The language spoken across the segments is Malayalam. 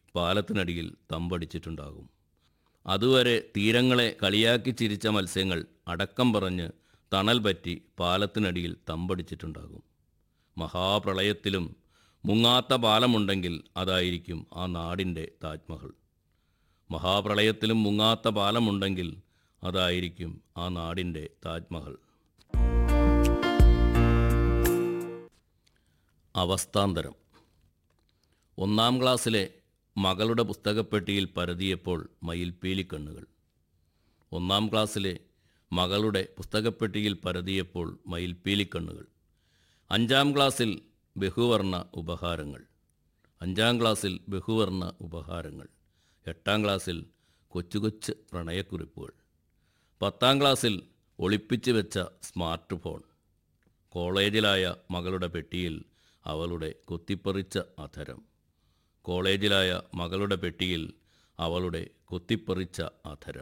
പാലത്തിനടിയിൽ തമ്പടിച്ചിട്ടുണ്ടാകും അതുവരെ തീരങ്ങളെ കളിയാക്കി ചിരിച്ച മത്സ്യങ്ങൾ അടക്കം പറഞ്ഞ് തണൽ പറ്റി പാലത്തിനടിയിൽ തമ്പടിച്ചിട്ടുണ്ടാകും മഹാപ്രളയത്തിലും മുങ്ങാത്ത പാലമുണ്ടെങ്കിൽ അതായിരിക്കും ആ നാടിൻ്റെ താജ്മഹൽ മഹാപ്രളയത്തിലും മുങ്ങാത്ത പാലമുണ്ടെങ്കിൽ അതായിരിക്കും ആ നാടിൻ്റെ താജ്മഹൽ അവസ്ഥാന്തരം ഒന്നാം ക്ലാസ്സിലെ മകളുടെ പുസ്തകപ്പെട്ടിയിൽ പരതിയപ്പോൾ മയിൽപ്പീലിക്കണ്ണുകൾ ഒന്നാം ക്ലാസ്സിലെ മകളുടെ പുസ്തകപ്പെട്ടിയിൽ പരതിയപ്പോൾ മയിൽപ്പീലിക്കണ്ണുകൾ അഞ്ചാം ക്ലാസ്സിൽ ബഹുവർണ്ണ ഉപഹാരങ്ങൾ അഞ്ചാം ക്ലാസ്സിൽ ബഹുവർണ്ണ ഉപഹാരങ്ങൾ എട്ടാം ക്ലാസ്സിൽ കൊച്ചു കൊച്ചു പ്രണയക്കുറിപ്പുകൾ പത്താം ക്ലാസ്സിൽ ഒളിപ്പിച്ചു വെച്ച സ്മാർട്ട് ഫോൺ കോളേജിലായ മകളുടെ പെട്ടിയിൽ അവളുടെ കൊത്തിപ്പറിച്ച അധരം കോളേജിലായ മകളുടെ പെട്ടിയിൽ അവളുടെ കൊത്തിപ്പറിച്ച അധരം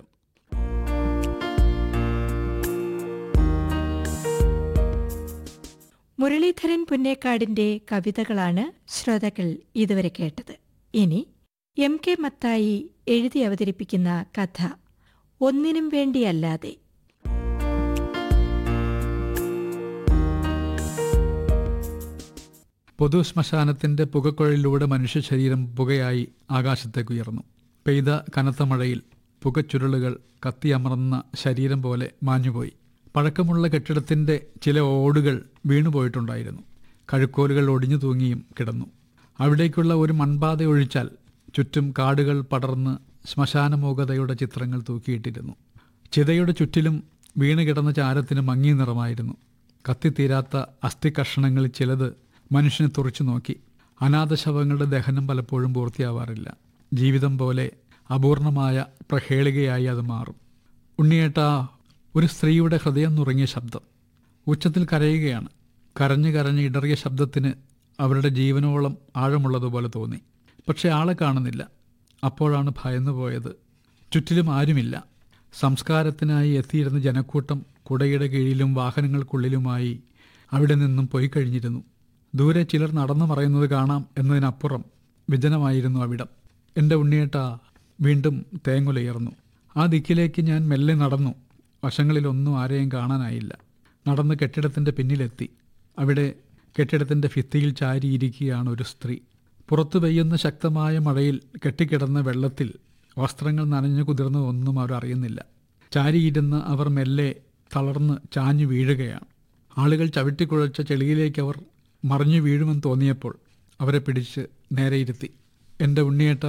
മുരളീധരൻ പുന്നേക്കാടിന്റെ കവിതകളാണ് ശ്രോതാക്കൾ ഇതുവരെ കേട്ടത് ഇനി എം കെ മത്തായി എഴുതി അവതരിപ്പിക്കുന്ന കഥ ഒന്നിനും വേണ്ടിയല്ലാതെ പൊതു ശ്മശാനത്തിന്റെ പുകക്കുഴലിലൂടെ മനുഷ്യ ശരീരം പുകയായി ആകാശത്തേക്ക് ഉയർന്നു പെയ്ത കനത്ത മഴയിൽ പുകച്ചുരുളുകൾ കത്തിയമർന്ന ശരീരം പോലെ മാഞ്ഞുപോയി പഴക്കമുള്ള കെട്ടിടത്തിന്റെ ചില ഓടുകൾ വീണുപോയിട്ടുണ്ടായിരുന്നു കഴുക്കോലുകൾ ഒടിഞ്ഞു തൂങ്ങിയും കിടന്നു അവിടേക്കുള്ള ഒരു മൺപാത ഒഴിച്ചാൽ ചുറ്റും കാടുകൾ പടർന്ന് ശ്മശാനമൂകതയുടെ ചിത്രങ്ങൾ തൂക്കിയിട്ടിരുന്നു ചിതയുടെ ചുറ്റിലും വീണ് കിടന്ന ചാരത്തിന് മങ്ങിയ നിറമായിരുന്നു കത്തിത്തീരാത്ത അസ്ഥികഷണങ്ങളിൽ ചിലത് മനുഷ്യനെ തുറച്ചു നോക്കി അനാഥശവങ്ങളുടെ ദഹനം പലപ്പോഴും പൂർത്തിയാവാറില്ല ജീവിതം പോലെ അപൂർണമായ പ്രഹേളികയായി അത് മാറും ഉണ്ണിയേട്ട ഒരു സ്ത്രീയുടെ ഹൃദയം നുറങ്ങിയ ശബ്ദം ഉച്ചത്തിൽ കരയുകയാണ് കരഞ്ഞു കരഞ്ഞ് ഇടറിയ ശബ്ദത്തിന് അവരുടെ ജീവനോളം ആഴമുള്ളതുപോലെ തോന്നി പക്ഷെ ആളെ കാണുന്നില്ല അപ്പോഴാണ് ഭയന്നു പോയത് ചുറ്റിലും ആരുമില്ല സംസ്കാരത്തിനായി എത്തിയിരുന്ന ജനക്കൂട്ടം കുടയുടെ കീഴിലും വാഹനങ്ങൾക്കുള്ളിലുമായി അവിടെ നിന്നും പോയി കഴിഞ്ഞിരുന്നു ദൂരെ ചിലർ നടന്നു മറയുന്നത് കാണാം എന്നതിനപ്പുറം വിജനമായിരുന്നു അവിടം എൻ്റെ ഉണ്ണിയേട്ട വീണ്ടും തേങ്ങുലയർന്നു ആ ദിക്കിലേക്ക് ഞാൻ മെല്ലെ നടന്നു വശങ്ങളിലൊന്നും ആരെയും കാണാനായില്ല നടന്ന് കെട്ടിടത്തിൻ്റെ പിന്നിലെത്തി അവിടെ കെട്ടിടത്തിൻ്റെ ഭിത്തിയിൽ ചാരിയിരിക്കുകയാണ് ഒരു സ്ത്രീ പുറത്തു പെയ്യുന്ന ശക്തമായ മഴയിൽ കെട്ടിക്കിടന്ന വെള്ളത്തിൽ വസ്ത്രങ്ങൾ നനഞ്ഞു കുതിർന്നതൊന്നും അവർ അറിയുന്നില്ല ചാരിയിരുന്ന് അവർ മെല്ലെ തളർന്ന് ചാഞ്ഞു വീഴുകയാണ് ആളുകൾ ചവിട്ടിക്കുഴച്ച ചെളിയിലേക്ക് അവർ മറിഞ്ഞു വീഴുമെന്ന് തോന്നിയപ്പോൾ അവരെ പിടിച്ച് നേരെ ഇരുത്തി എൻ്റെ ഉണ്ണിയേട്ട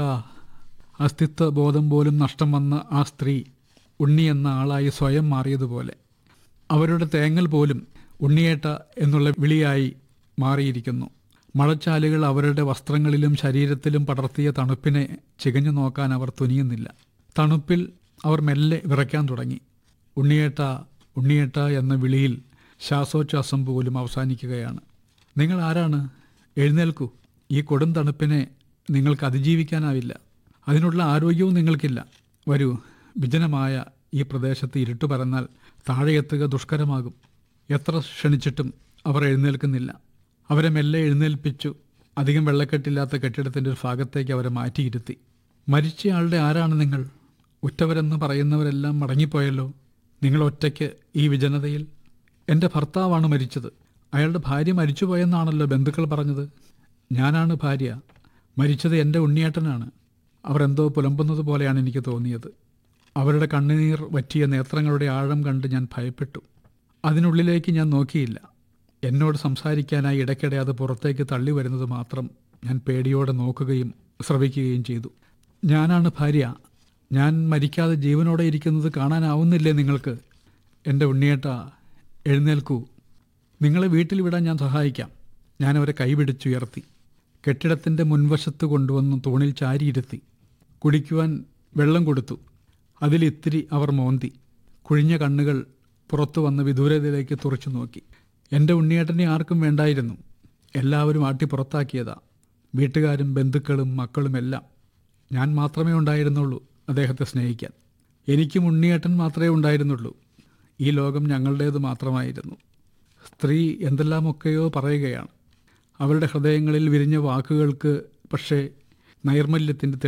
അസ്തിത്വ ബോധം പോലും നഷ്ടം വന്ന ആ സ്ത്രീ ഉണ്ണി എന്ന ആളായി സ്വയം മാറിയതുപോലെ അവരുടെ തേങ്ങൽ പോലും ഉണ്ണിയേട്ട എന്നുള്ള വിളിയായി മാറിയിരിക്കുന്നു മഴച്ചാലുകൾ അവരുടെ വസ്ത്രങ്ങളിലും ശരീരത്തിലും പടർത്തിയ തണുപ്പിനെ ചികഞ്ഞു നോക്കാൻ അവർ തുനിയുന്നില്ല തണുപ്പിൽ അവർ മെല്ലെ വിറയ്ക്കാൻ തുടങ്ങി ഉണ്ണിയേട്ട ഉണ്ണിയേട്ട എന്ന വിളിയിൽ ശ്വാസോച്ഛ്വാസം പോലും അവസാനിക്കുകയാണ് നിങ്ങൾ ആരാണ് എഴുന്നേൽക്കൂ ഈ കൊടും തണുപ്പിനെ നിങ്ങൾക്ക് അതിജീവിക്കാനാവില്ല അതിനുള്ള ആരോഗ്യവും നിങ്ങൾക്കില്ല വരൂ വിജനമായ ഈ പ്രദേശത്ത് ഇരുട്ടു പരന്നാൽ താഴെ എത്തുക ദുഷ്കരമാകും എത്ര ക്ഷണിച്ചിട്ടും അവർ എഴുന്നേൽക്കുന്നില്ല അവരെ മെല്ലെ എഴുന്നേൽപ്പിച്ചു അധികം വെള്ളക്കെട്ടില്ലാത്ത കെട്ടിടത്തിൻ്റെ ഒരു ഭാഗത്തേക്ക് അവരെ മാറ്റിയിരുത്തി മരിച്ചയാളുടെ ആരാണ് നിങ്ങൾ ഉറ്റവരെന്ന് പറയുന്നവരെല്ലാം മടങ്ങിപ്പോയല്ലോ നിങ്ങൾ ഒറ്റയ്ക്ക് ഈ വിജനതയിൽ എൻ്റെ ഭർത്താവാണ് മരിച്ചത് അയാളുടെ ഭാര്യ മരിച്ചുപോയെന്നാണല്ലോ ബന്ധുക്കൾ പറഞ്ഞത് ഞാനാണ് ഭാര്യ മരിച്ചത് എൻ്റെ ഉണ്ണിയേട്ടനാണ് അവർ എന്തോ പുലമ്പുന്നത് പോലെയാണ് എനിക്ക് തോന്നിയത് അവരുടെ കണ്ണുനീർ വറ്റിയ നേത്രങ്ങളുടെ ആഴം കണ്ട് ഞാൻ ഭയപ്പെട്ടു അതിനുള്ളിലേക്ക് ഞാൻ നോക്കിയില്ല എന്നോട് സംസാരിക്കാനായി ഇടയ്ക്കിടെ അത് പുറത്തേക്ക് തള്ളി വരുന്നത് മാത്രം ഞാൻ പേടിയോടെ നോക്കുകയും ശ്രവിക്കുകയും ചെയ്തു ഞാനാണ് ഭാര്യ ഞാൻ മരിക്കാതെ ജീവനോടെ ഇരിക്കുന്നത് കാണാനാവുന്നില്ലേ നിങ്ങൾക്ക് എൻ്റെ ഉണ്ണിയേട്ട എഴുന്നേൽക്കൂ നിങ്ങളെ വീട്ടിൽ വിടാൻ ഞാൻ സഹായിക്കാം ഞാൻ അവരെ കൈപിടിച്ചുയർത്തി കെട്ടിടത്തിൻ്റെ മുൻവശത്ത് കൊണ്ടുവന്ന് തൂണിൽ ചാരിയിരുത്തി കുടിക്കുവാൻ വെള്ളം കൊടുത്തു അതിലിത്തിരി അവർ മോന്തി കുഴിഞ്ഞ കണ്ണുകൾ പുറത്തു വന്ന് വിദൂരതയിലേക്ക് തുറച്ചു നോക്കി എൻ്റെ ഉണ്ണിയേട്ടനെ ആർക്കും വേണ്ടായിരുന്നു എല്ലാവരും ആട്ടി പുറത്താക്കിയതാ വീട്ടുകാരും ബന്ധുക്കളും മക്കളുമെല്ലാം ഞാൻ മാത്രമേ ഉണ്ടായിരുന്നുള്ളൂ അദ്ദേഹത്തെ സ്നേഹിക്കാൻ എനിക്കും ഉണ്ണിയേട്ടൻ മാത്രമേ ഉണ്ടായിരുന്നുള്ളൂ ഈ ലോകം ഞങ്ങളുടേത് മാത്രമായിരുന്നു സ്ത്രീ എന്തെല്ലാമൊക്കെയോ പറയുകയാണ് അവരുടെ ഹൃദയങ്ങളിൽ വിരിഞ്ഞ വാക്കുകൾക്ക് പക്ഷേ നൈർമല്യത്തിൻ്റെ